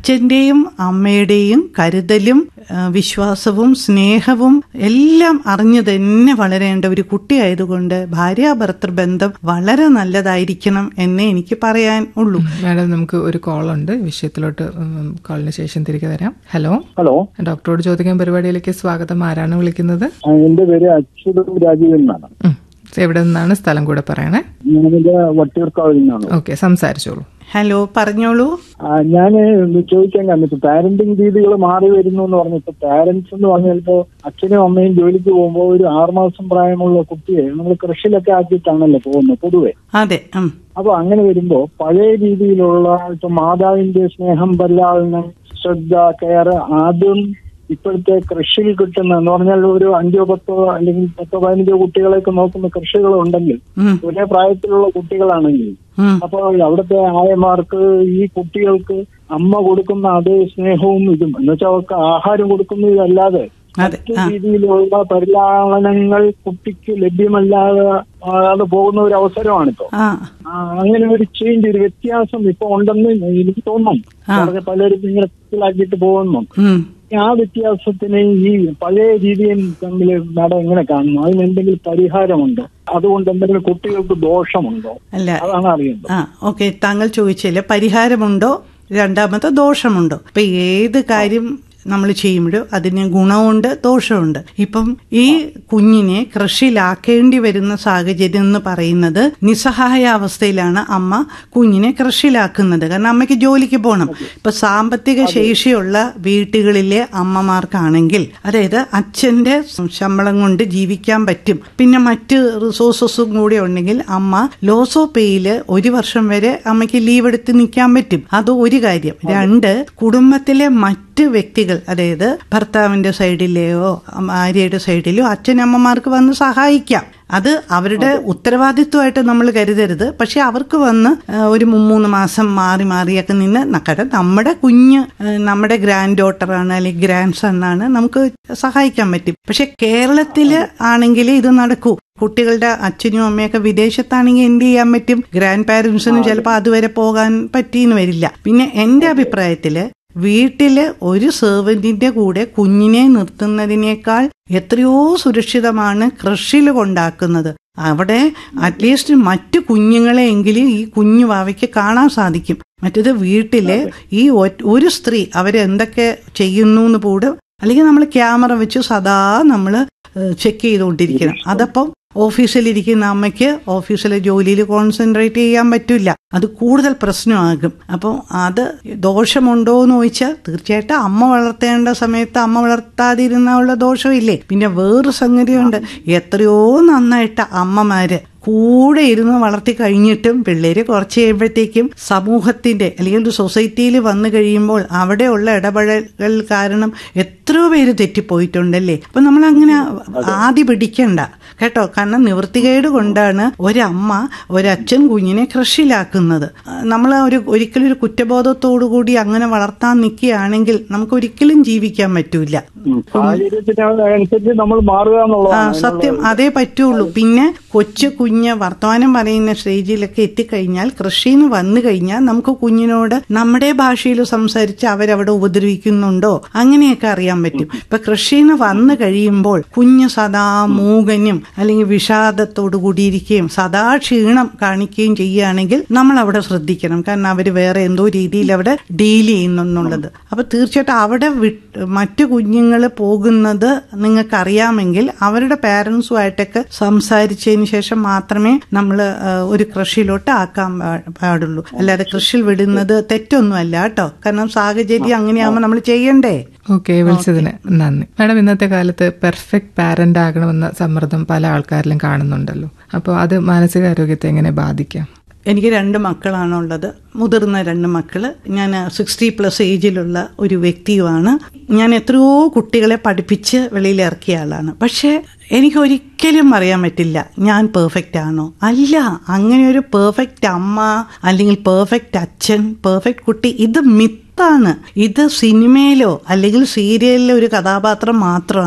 അച്ഛന്റെയും അമ്മയുടെയും കരുതലും ആ, വിശ്വാസവും സ്നേഹവും എല്ലാം അറിഞ്ഞു തന്നെ വളരേണ്ട ഒരു കുട്ടിയായതുകൊണ്ട് ഭാര്യാഭർത്തൃ ബന്ധം വളരെ നല്ലതായിരിക്കണം എന്നേ എനിക്ക് പറയാൻ ഉള്ളൂ മാഡം നമുക്ക് ഒരു കോൾ ഉണ്ട് വിഷയത്തിലോട്ട് ഉം, കോളിന് ശേഷം തിരികെ വരാം ഹലോ ഹലോ ഡോക്ടറോട് ചോദിക്കാൻ പരിപാടിയിലേക്ക് സ്വാഗതം ആരാണ് വിളിക്കുന്നത് ആ, എന്റെ പേര് അച്യുതം രാജീവൻ എന്നാണ് ഉം. എവിടെ നിന്നാണ് സ്ഥലം കൂടെ പറയണേ ഞാനിത് വട്ടിയൂർക്കാവിൽ നിന്നാണ് ഓക്കെ സംസാരിച്ചോളൂ ഹലോ പറഞ്ഞോളൂ ഞാൻ ചോദിക്കാൻ കാരണം ഇപ്പൊ പാരന്റിങ് രീതികൾ മാറി വരുന്നു എന്ന് പറഞ്ഞു ഇപ്പൊ പാരന്റ്സ് എന്ന് പറഞ്ഞാൽ ഇപ്പൊ അച്ഛനും അമ്മയും ജോലിക്ക് പോകുമ്പോൾ ഒരു ആറുമാസം പ്രായമുള്ള കുട്ടിയെ നമ്മൾ കൃഷിയിലൊക്കെ ആക്കിയിട്ടാണല്ലോ പോകുന്നത് പൊതുവെ അതെ ഉം. അപ്പൊ അങ്ങനെ വരുമ്പോ പഴയ രീതിയിലുള്ള ഇപ്പൊ മാതാവിന്റെ സ്നേഹം പരിലാളനം ശ്രദ്ധ കെയർ ആദ്യം ഇപ്പോഴത്തെ കൃഷിയിൽ കിട്ടുന്ന എന്ന് പറഞ്ഞാൽ ഒരു അഞ്ചോ പത്തോ അല്ലെങ്കിൽ പത്തോ പതിനഞ്ചോ കുട്ടികളെയൊക്കെ നോക്കുന്ന കൃഷികളുണ്ടെങ്കിൽ ഉം. ഒരേ പ്രായത്തിലുള്ള കുട്ടികളാണെങ്കിൽ ഉം. അപ്പോൾ അവിടുത്തെ ആയമാർക്ക് ഈ കുട്ടികൾക്ക് അമ്മ കൊടുക്കുന്ന അതേ സ്നേഹവും ഇതും എന്നുവെച്ചാൽ അവർക്ക് ആഹാരം കൊടുക്കുന്നതല്ലാതെ അതെ മറ്റു ആ രീതിയിലുള്ള പരിലാളനങ്ങൾ കുട്ടിക്ക് ലഭ്യമല്ലാതെ ആകാതെ പോകുന്ന ഒരു അവസരമാണിപ്പോ ആ ആ, അങ്ങനെ ഒരു ചേഞ്ച് ഒരു വ്യത്യാസം ഇപ്പൊ ഉണ്ടെന്ന് എനിക്ക് തോന്നുന്നു ആ. വളരെ പലരും ഇങ്ങനെ മനസ്സിലാക്കിയിട്ട് പോകുന്നു ഉം. ആ വ്യത്യാസത്തിന് ഈ പഴയ രീതിയും തമ്മിൽ മാഡം എങ്ങനെ കാണുന്നു അതിന് എന്തെങ്കിലും പരിഹാരമുണ്ടോ അതുകൊണ്ട് എന്തെങ്കിലും കുട്ടികൾക്ക് ദോഷമുണ്ടോ അല്ല അതാണ് അറിയേണ്ടത് ആ ഓക്കെ താങ്കൾ ചോദിച്ചില്ലേ പരിഹാരമുണ്ടോ രണ്ടാമത്തെ ദോഷമുണ്ടോ ഇപ്പൊ ഏത് കാര്യം നമ്മൾ ചെയ്യുമ്പോഴും അതിന് ഗുണമുണ്ട് ദോഷമുണ്ട് ഇപ്പം ഈ കുഞ്ഞിനെ കൃഷിയിലാക്കേണ്ടി വരുന്ന സാഹചര്യം എന്ന് പറയുന്നത് നിസ്സഹായ അവസ്ഥയിലാണ് അമ്മ കുഞ്ഞിനെ കൃഷിയിലാക്കുന്നത് കാരണം അമ്മയ്ക്ക് ജോലിക്ക് പോകണം ഇപ്പൊ സാമ്പത്തിക ശേഷിയുള്ള വീട്ടുകളിലെ അമ്മമാർക്കാണെങ്കിൽ അതായത് അച്ഛന്റെ ശമ്പളം കൊണ്ട് ജീവിക്കാൻ പറ്റും പിന്നെ മറ്റ് റിസോഴ്സസും കൂടി ഉണ്ടെങ്കിൽ അമ്മ ലോസ് ഓഫ് പേയില് ഒരു വർഷം വരെ അമ്മയ്ക്ക് ലീവ് എടുത്ത് നിൽക്കാൻ പറ്റും അത് ഒരു കാര്യം രണ്ട് കുടുംബത്തിലെ മറ്റ് വ്യക്തികൾ അതായത് ഭർത്താവിന്റെ സൈഡിലെയോ ഭാര്യയുടെ സൈഡിലോ അച്ഛനമ്മമാർക്ക് വന്ന് സഹായിക്കാം അത് അവരുടെ ഉത്തരവാദിത്വമായിട്ട് നമ്മൾ കരുതരുത് പക്ഷെ അവർക്ക് വന്ന് ആ, ഒരു മൂന്ന് മാസം മാറി മാറിയൊക്കെ നിന്ന് നക്കട്ടെ നമ്മുടെ കുഞ്ഞ് ആ, നമ്മുടെ ഗ്രാൻഡ് ഡോട്ടറാണ് അല്ലെങ്കിൽ ഗ്രാൻഡ് സൺ ആണ് നമുക്ക് സഹായിക്കാൻ പറ്റും പക്ഷെ കേരളത്തില് ആണെങ്കിൽ ഇത് നടക്കൂ കുട്ടികളുടെ അച്ഛനും അമ്മയൊക്കെ വിദേശത്താണെങ്കിൽ എന്ത് ചെയ്യാൻ പറ്റും ഗ്രാൻഡ് പാരന്റ്സിനും ചിലപ്പോൾ അതുവരെ പോകാൻ പറ്റിയെന്ന് വരില്ല പിന്നെ എന്റെ അഭിപ്രായത്തില് വീട്ടില് ഒരു സെർവന്റിന്റെ കൂടെ കുഞ്ഞിനെ നിർത്തുന്നതിനേക്കാൾ എത്രയോ സുരക്ഷിതമാണ് കൃഷിയിൽ കൊണ്ടാക്കുന്നത് അവിടെ അറ്റ്ലീസ്റ്റ് മറ്റു കുഞ്ഞുങ്ങളെയെങ്കിലും ഈ കുഞ്ഞു വാവയ്ക്ക് കാണാൻ സാധിക്കും മറ്റേത് വീട്ടില് ഈ ഒ- ഒരു സ്ത്രീ അവരെന്തൊക്കെ ചെയ്യുന്നു എന്ന് പോലും അല്ലെങ്കിൽ നമ്മൾ ക്യാമറ വെച്ച് സദാ നമ്മൾ ചെക്ക് ചെയ്തുകൊണ്ടിരിക്കണം അതപ്പം ഓഫീസിലിരിക്കുന്ന അമ്മയ്ക്ക് ഓഫീസിലെ ജോലിയിൽ കോൺസെൻട്രേറ്റ് ചെയ്യാൻ പറ്റില്ല അത് കൂടുതൽ പ്രശ്നമാകും അപ്പം അത് ദോഷമുണ്ടോ എന്ന് ചോദിച്ചാൽ തീർച്ചയായിട്ടും അമ്മ വളർത്തേണ്ട സമയത്ത് അമ്മ വളർത്താതിരുന്ന ഉള്ള ദോഷമില്ലേ പിന്നെ വേറൊരു സംഗതിയുണ്ട് എത്രയോ നന്നായിട്ട് അമ്മമാര് കൂടെ ഇരുന്ന് വളർത്തി കഴിഞ്ഞിട്ടും പിള്ളേര് കുറച്ച് കഴിയുമ്പോഴത്തേക്കും സമൂഹത്തിന്റെ അല്ലെങ്കിൽ ഒരു സൊസൈറ്റിയിൽ വന്നു കഴിയുമ്പോൾ അവിടെയുള്ള ഇടപെടലുകൾ കാരണം എത്രയോ പേര് തെറ്റിപ്പോയിട്ടുണ്ടല്ലേ അപ്പൊ നമ്മൾ അങ്ങനെ ആദ്യ പിടിക്കണ്ട കേട്ടോ കാരണം നിവൃത്തികേട് കൊണ്ടാണ് ഒരമ്മ ഒരച്ഛൻ കുഞ്ഞിനെ കൃഷിയിലാക്കുന്നത് നമ്മൾ ഒരു ഒരിക്കലും ഒരു കുറ്റബോധത്തോടു കൂടി അങ്ങനെ വളർത്താൻ നിൽക്കുകയാണെങ്കിൽ നമുക്ക് ഒരിക്കലും ജീവിക്കാൻ പറ്റൂല ഉം. സാഹചര്യത്തിന് അനുസരിച്ച് നമ്മൾ മാറുക ആ എന്നുള്ളതാണ് സത്യം അതേ പറ്റുള്ളൂ പിന്നെ കൊച്ചു കുഞ്ഞ് വർത്തമാനം പറയുന്ന സ്റ്റേജിലൊക്കെ എത്തിക്കഴിഞ്ഞാൽ കൃഷിന്ന് വന്നു കഴിഞ്ഞാൽ നമുക്ക് കുഞ്ഞിനോട് നമ്മുടെ ഭാഷയിൽ സംസാരിച്ച് അവരവിടെ ഉപദ്രവിക്കുന്നുണ്ടോ അങ്ങനെയൊക്കെ അറിയാൻ പറ്റും ഇപ്പൊ കൃഷിന്ന് വന്നു കഴിയുമ്പോൾ കുഞ്ഞ് സദാ മൂകനും അല്ലെങ്കിൽ വിഷാദത്തോടു കൂടിയിരിക്കുകയും സദാ ക്ഷീണം കാണിക്കുകയും ചെയ്യുകയാണെങ്കിൽ നമ്മൾ അവിടെ ശ്രദ്ധിക്കണം കാരണം അവർ വേറെ എന്തോ രീതിയിൽ അവിടെ ഡീൽ ചെയ്യുന്നുള്ളത് അപ്പൊ തീർച്ചയായിട്ടും അവിടെ വിട്ട് മറ്റു കുഞ്ഞുങ്ങൾ പോകുന്നത് നിങ്ങൾക്ക് അറിയാമെങ്കിൽ അവരുടെ പാരൻസുമായിട്ടൊക്കെ സംസാരിച്ചതിന് ശേഷം മാത്രമേ നമ്മൾ ഒരു കൃഷിയിലോട്ട് ആക്കാൻ പാ- പാടുള്ളൂ അല്ലാതെ കൃഷിയിൽ വിടുന്നത് തെറ്റൊന്നുമല്ല കേട്ടോ കാരണം സാഹചര്യം അങ്ങനെയാകുമ്പോൾ നമ്മൾ ചെയ്യണ്ടേ ഓക്കെ വിളിച്ചതിന് നന്ദി മാഡം ഇന്നത്തെ കാലത്ത് പെർഫെക്റ്റ് പാരന്റ് ആകണമെന്ന സമ്മർദ്ദം പല ആൾക്കാരിലും കാണുന്നുണ്ടല്ലോ അപ്പോൾ അത് മാനസികാരോഗ്യത്തെ എങ്ങനെ ബാധിക്കാം എനിക്ക് രണ്ട് മക്കളാണുള്ളത് മുതിർന്ന രണ്ട് മക്കള് ഞാൻ സിക്സ്റ്റി പ്ലസ് ഏജിലുള്ള ഒരു വ്യക്തിയുമാണ് ഞാൻ എത്രയോ കുട്ടികളെ പഠിപ്പിച്ച് വെളിയിൽ ഇറക്കിയ ആളാണ് പക്ഷേ എനിക്ക് ഒരിക്കലും അറിയാൻ പറ്റില്ല ഞാൻ പെർഫെക്റ്റ് ആണോ അല്ല അങ്ങനെ ഒരു പെർഫെക്റ്റ് അമ്മ അല്ലെങ്കിൽ പെർഫെക്റ്റ് അച്ഛൻ പെർഫെക്റ്റ് കുട്ടി ഇത് മിത്താണ് ഇത് സിനിമയിലോ അല്ലെങ്കിൽ സീരിയലിലോ ഒരു കഥാപാത്രം മാത്രമാണ്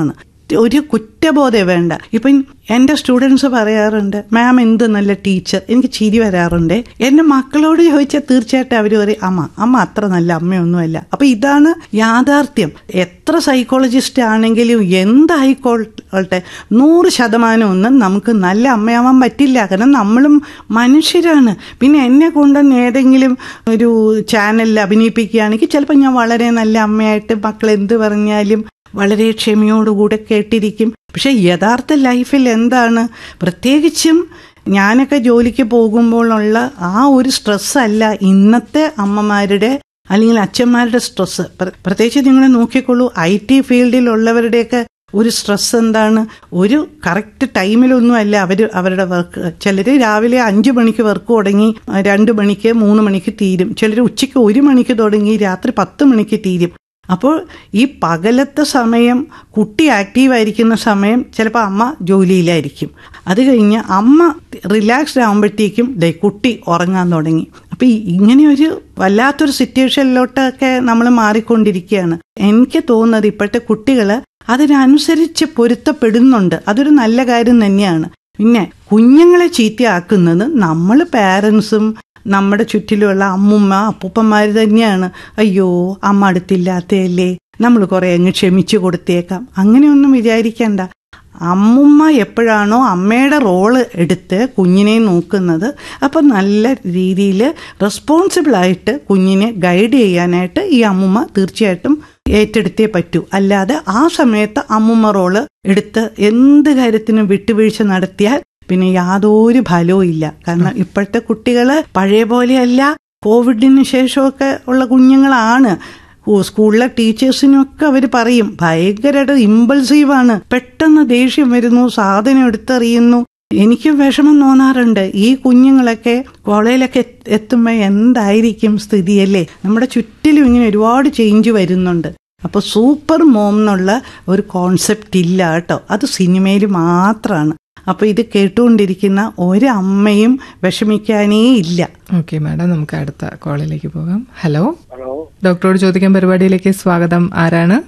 ഒരു കുറ്റബോധം വേണ്ട ഇപ്പം എൻ്റെ സ്റ്റുഡൻസ് പറയാറുണ്ട് മാം എന്ത് നല്ല ടീച്ചർ എനിക്ക് ചിരി വരാറുണ്ട് എൻ്റെ മക്കളോട് ചോദിച്ചാൽ തീർച്ചയായിട്ടും അവർ പറയും അമ്മ അമ്മ അത്ര നല്ല അമ്മയൊന്നുമല്ല അപ്പൊ ഇതാണ് യാഥാർത്ഥ്യം എത്ര സൈക്കോളജിസ്റ്റ് ആണെങ്കിലും എന്തായിക്കോട്ടെ നൂറ് ശതമാനം ഒന്നും നമുക്ക് നല്ല അമ്മയാവാൻ പറ്റില്ല കാരണം നമ്മളും മനുഷ്യരാണ് പിന്നെ എന്നെ കൊണ്ടൊന്ന് ഏതെങ്കിലും ഒരു ചാനലിൽ അഭിനയിപ്പിക്കുകയാണെങ്കിൽ ചിലപ്പോൾ ഞാൻ വളരെ നല്ല അമ്മയായിട്ട് മക്കൾ എന്ത് പറഞ്ഞാലും വളരെ ക്ഷമയോടുകൂടെ കേട്ടിരിക്കും പക്ഷെ യഥാർത്ഥ ലൈഫിൽ എന്താണ് പ്രത്യേകിച്ചും ഞാനൊക്കെ ജോലിക്ക് പോകുമ്പോഴുള്ള ആ ഒരു സ്ട്രെസ് അല്ല ഇന്നത്തെ അമ്മമാരുടെ അല്ലെങ്കിൽ അച്ഛന്മാരുടെ സ്ട്രെസ് പ്രത്യേകിച്ച് നിങ്ങൾ നോക്കിക്കോളൂ ഐ ടി ഫീൽഡിലുള്ളവരുടെയൊക്കെ ഒരു സ്ട്രെസ് എന്താണ് ഒരു കറക്റ്റ് ടൈമിലൊന്നും അല്ല അവർ അവരുടെ വർക്ക് ചിലർ രാവിലെ അഞ്ചു മണിക്ക് വർക്ക് തുടങ്ങി രണ്ട് മണിക്ക് മൂന്ന് മണിക്ക് തീരും ചിലർ ഉച്ചയ്ക്ക് ഒരു മണിക്ക് തുടങ്ങി രാത്രി പത്ത് മണിക്ക് തീരും അപ്പോൾ ഈ പകലത്തെ സമയം കുട്ടി ആക്റ്റീവായിരിക്കുന്ന സമയം ചിലപ്പോൾ അമ്മ ജോലിയിലായിരിക്കും അത് കഴിഞ്ഞ് അമ്മ റിലാക്സ്ഡ് ആകുമ്പോഴത്തേക്കും ദേ കുട്ടി ഉറങ്ങാൻ തുടങ്ങി അപ്പം ഇങ്ങനെ ഒരു വല്ലാത്തൊരു സിറ്റുവേഷനിലോട്ടൊക്കെ നമ്മൾ മാറിക്കൊണ്ടിരിക്കുകയാണ് എനിക്ക് തോന്നുന്നത് ഇപ്പോഴത്തെ കുട്ടികൾ അതിനനുസരിച്ച് പൊരുത്തപ്പെടുന്നുണ്ട് അതൊരു നല്ല കാര്യം തന്നെയാണ് പിന്നെ കുഞ്ഞുങ്ങളെ ചീത്തയാക്കുന്നത് നമ്മൾ പാരൻസും നമ്മുടെ ചുറ്റിലുള്ള അമ്മുമ്മ അപ്പൂപ്പന്മാർ തന്നെയാണ് അയ്യോ അമ്മ അടുത്തില്ലാത്തയല്ലേ നമ്മൾ കുറെ അങ്ങ് ക്ഷമിച്ചു കൊടുത്തേക്കാം അങ്ങനെയൊന്നും വിചാരിക്കണ്ട അമ്മുമ്മ എപ്പോഴാണോ അമ്മയുടെ റോള് എടുത്ത് കുഞ്ഞിനെ നോക്കുന്നത് അപ്പം നല്ല രീതിയിൽ റെസ്പോൺസിബിളായിട്ട് കുഞ്ഞിനെ ഗൈഡ് ചെയ്യാനായിട്ട് ഈ അമ്മുമ്മ തീർച്ചയായിട്ടും ഏറ്റെടുത്തേ പറ്റൂ അല്ലാതെ ആ സമയത്ത് അമ്മുമ്മ റോള് എടുത്ത് എന്ത് കാര്യത്തിനും വിട്ടുവീഴ്ച നടത്തിയാൽ പിന്നെ യാതൊരു ഫലവും ഇല്ല കാരണം ഇപ്പോഴത്തെ കുട്ടികൾ പഴയ പോലെയല്ല കോവിഡിന് ശേഷമൊക്കെ ഉള്ള കുഞ്ഞുങ്ങളാണ് സ്കൂളിലെ ടീച്ചേഴ്സിനൊക്കെ അവർ പറയും ഭയങ്കരമായിട്ട് ഇമ്പൾസീവാണ് പെട്ടെന്ന് ദേഷ്യം വരുന്നു സാധനം എടുത്തെറിയുന്നു എനിക്ക് വിഷമം തോന്നാറുണ്ട് ഈ കുഞ്ഞുങ്ങളൊക്കെ കോളേജിലൊക്കെ എത്തുമ്പോൾ എന്തായിരിക്കും സ്ഥിതിയല്ലേ നമ്മുടെ ചുറ്റിലും ഇങ്ങനെ ഒരുപാട് ചേഞ്ച് വരുന്നുണ്ട് അപ്പോൾ സൂപ്പർ മോം എന്നുള്ള ഒരു കോൺസെപ്റ്റ് ഇല്ല കേട്ടോ അത് സിനിമയിൽ മാത്രമാണ് അപ്പൊ ഇത് കേട്ടുകൊണ്ടിരിക്കുന്ന ഒരമ്മയും വിഷമിക്കാനേ ഇല്ല ഓക്കെ മാഡം നമുക്ക് അടുത്ത കോളിലേക്ക് പോകാം ഹലോ ഹലോ ഡോക്ടറോട് ചോദിക്കാൻ പരിപാടിയിലേക്ക് സ്വാഗതം ആരാണ്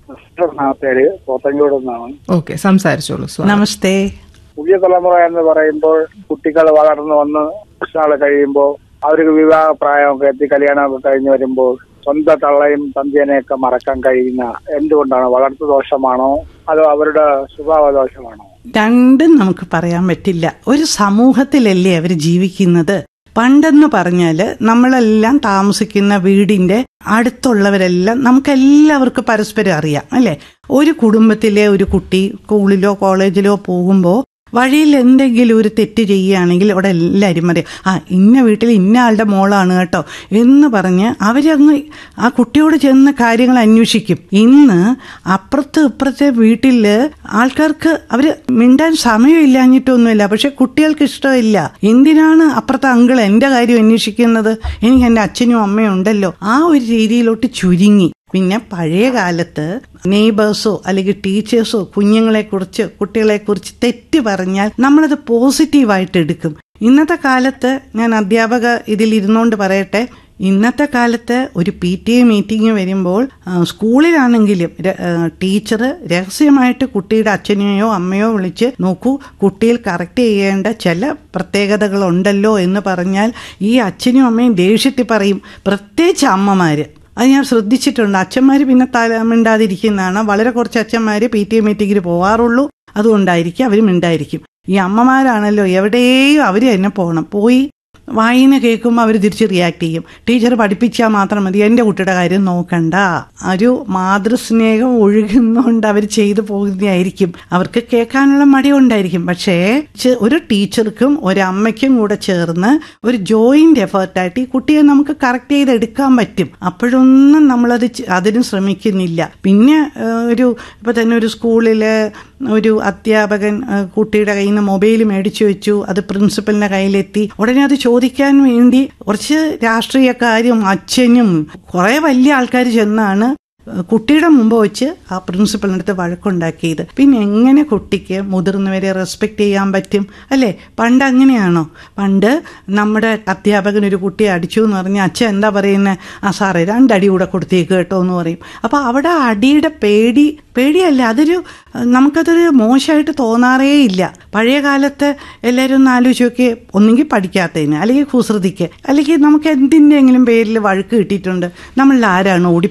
പേര് പോത്തങ്കോട് നിന്നാണ് ഓക്കെ സംസാരിച്ചോളൂ സ്വാഗതം നമസ്തേ പുതിയ തലമുറ എന്ന് പറയുമ്പോൾ കുട്ടികൾ വളർന്നു വന്ന് നാള് കഴിയുമ്പോൾ അവർക്ക് വിവാഹ പ്രായമൊക്കെ എത്തി കല്യാണമൊക്കെ കഴിഞ്ഞ് വരുമ്പോൾ സ്വന്തം തള്ളയും തന്തിയനെയൊക്കെ മറക്കാൻ കഴിയുന്ന എന്തുകൊണ്ടാണ് വളർത്തു ദോഷമാണോ അതോ അവരുടെ സ്വഭാവ ദോഷമാണോ രണ്ടും നമുക്ക് പറയാൻ പറ്റില്ല ഒരു സമൂഹത്തിലല്ലേ അവർ ജീവിക്കുന്നത് പണ്ടെന്ന് പറഞ്ഞാല് നമ്മളെല്ലാം താമസിക്കുന്ന വീടിന്റെ അടുത്തുള്ളവരെല്ലാം നമുക്ക് എല്ലാവർക്കും പരസ്പരം അറിയാം അല്ലെ ഒരു കുടുംബത്തിലെ ഒരു കുട്ടി സ്കൂളിലോ കോളേജിലോ പോകുമ്പോൾ വഴിയിൽ എന്തെങ്കിലും ഒരു തെറ്റ് ചെയ്യുകയാണെങ്കിൽ അവിടെ എല്ലാവരും പറയും ആ ഇന്ന വീട്ടിൽ ഇന്ന ആളുടെ മോളാണ് കേട്ടോ എന്ന് പറഞ്ഞ് അവരങ്ങ് ആ കുട്ടിയോട് ചെന്ന് കാര്യങ്ങൾ അന്വേഷിക്കും ഇന്ന് അപ്പുറത്ത് ഇപ്പുറത്തെ വീട്ടിൽ ആൾക്കാർക്ക് അവര് മിണ്ടാൻ സമയമില്ലാഞ്ഞിട്ടൊന്നുമില്ല പക്ഷെ കുട്ടികൾക്ക് ഇഷ്ടമില്ല എന്തിനാണ് അപ്പുറത്തെ അങ്കിൾ എന്റെ കാര്യം അന്വേഷിക്കുന്നത് എനിക്ക് എന്റെ അച്ഛനും അമ്മയും ഉണ്ടല്ലോ ആ ഒരു രീതിയിലോട്ട് ചുരുങ്ങി പിന്നെ പഴയ കാലത്ത് നെയ്ബേഴ്സോ അല്ലെങ്കിൽ ടീച്ചേഴ്സോ കുഞ്ഞുങ്ങളെ കുറിച്ച് കുട്ടികളെ കുറിച്ച് തെറ്റ് പറഞ്ഞാൽ നമ്മളത് പോസിറ്റീവായിട്ട് എടുക്കും ഇന്നത്തെ കാലത്ത് ഞാൻ അധ്യാപക ഇതിൽ ഇരുന്നുകൊണ്ട് പറയട്ടെ ഇന്നത്തെ കാലത്ത് ഒരു പി ടി എ മീറ്റിംഗ് വരുമ്പോൾ സ്കൂളിലാണെങ്കിലും ടീച്ചർ രഹസ്യമായിട്ട് കുട്ടിയുടെ അച്ഛനെയോ അമ്മയോ വിളിച്ച് നോക്കൂ കുട്ടിയിൽ കറക്റ്റ് ചെയ്യേണ്ട ചില പ്രത്യേകതകളുണ്ടല്ലോ എന്ന് പറഞ്ഞാൽ ഈ അച്ഛനും അമ്മയും ദേഷ്യത്തിൽ പറയും പ്രത്യേകിച്ച് അമ്മമാര് അത് ഞാൻ ശ്രദ്ധിച്ചിട്ടുണ്ട് അച്ഛന്മാർ പിന്നെ തല മിണ്ടാതിരിക്കുന്നതാണ് വളരെ കുറച്ച് അച്ഛന്മാർ പി ടി എ മീറ്റിങ്ങിന് പോവാറുള്ളൂ അതുകൊണ്ടായിരിക്കും അവർ മിണ്ടായിരിക്കും ഈ അമ്മമാരാണല്ലോ എവിടെയും അവർ തന്നെ പോകണം പോയി വായന കേൾക്കുമ്പോൾ അവർ തിരിച്ച് റിയാക്ട് ചെയ്യും ടീച്ചർ പഠിപ്പിച്ചാൽ മാത്രം മതി എൻ്റെ കുട്ടിയുടെ കാര്യം നോക്കണ്ട ഒരു മാതൃസ്നേഹം ഒഴുകുന്നതുകൊണ്ട് അവർ ചെയ്തു പോകുന്നതായിരിക്കും അവർക്ക് കേൾക്കാനുള്ള മടി ഉണ്ടായിരിക്കും പക്ഷേ ഒരു ടീച്ചർക്കും ഒരു അമ്മയ്ക്കും കൂടെ ചേർന്ന് ഒരു ജോയിന്റ് എഫേർട്ടായിട്ട് ഈ കുട്ടിയെ നമുക്ക് കറക്റ്റ് ചെയ്തെടുക്കാൻ പറ്റും അപ്പോഴൊന്നും നമ്മളത് അതിന് ശ്രമിക്കുന്നില്ല പിന്നെ ഒരു ഇപ്പൊ തന്നെ ഒരു സ്കൂളില് ഒരു അധ്യാപകൻ കുട്ടിയുടെ കയ്യിൽ നിന്ന് മൊബൈൽ മേടിച്ചു വെച്ചു അത് പ്രിൻസിപ്പലിന്റെ കയ്യിലെത്തി ഉടനെ അത് ചോദിക്കാൻ വേണ്ടി കുറച്ച് രാഷ്ട്രീയക്കാരും അച്ഛനും കുറെ വലിയ ആൾക്കാർ ചെന്നാണ് ഏഹ്, കുട്ടിയുടെ മുമ്പ് വെച്ച് ആ പ്രിൻസിപ്പളിൻ്റെ അടുത്ത് വഴക്കുണ്ടാക്കിയത് പിന്നെ എങ്ങനെ കുട്ടിക്ക് മുതിർന്നവരെ റെസ്പെക്ട് ചെയ്യാൻ പറ്റും അല്ലേ പണ്ട് അങ്ങനെയാണോ പണ്ട് നമ്മുടെ അധ്യാപകൻ ഒരു കുട്ടിയെ അടിച്ചു എന്ന് പറഞ്ഞാൽ അച്ഛൻ എന്താ പറയുന്നത് ആ സാറേ രണ്ടടി കൂടെ കൊടുത്തേക്ക് കേട്ടോ എന്ന് പറയും അപ്പോൾ അവിടെ അടിയുടെ പേടി പേടിയല്ല അതൊരു നമുക്കതൊരു മോശമായിട്ട് തോന്നാറേ ഇല്ല പഴയ കാലത്ത് എല്ലാവരും ഒന്ന് ആലോചിച്ച് നോക്കി ഒന്നെങ്കിൽ പഠിക്കാത്തതിന് അല്ലെങ്കിൽ കുസൃതിക്ക് അല്ലെങ്കിൽ നമുക്ക് എന്തിൻ്റെങ്കിലും പേരിൽ വഴക്ക് കിട്ടിയിട്ടുണ്ട് നമ്മളിൽ ആരാണ് ഓടി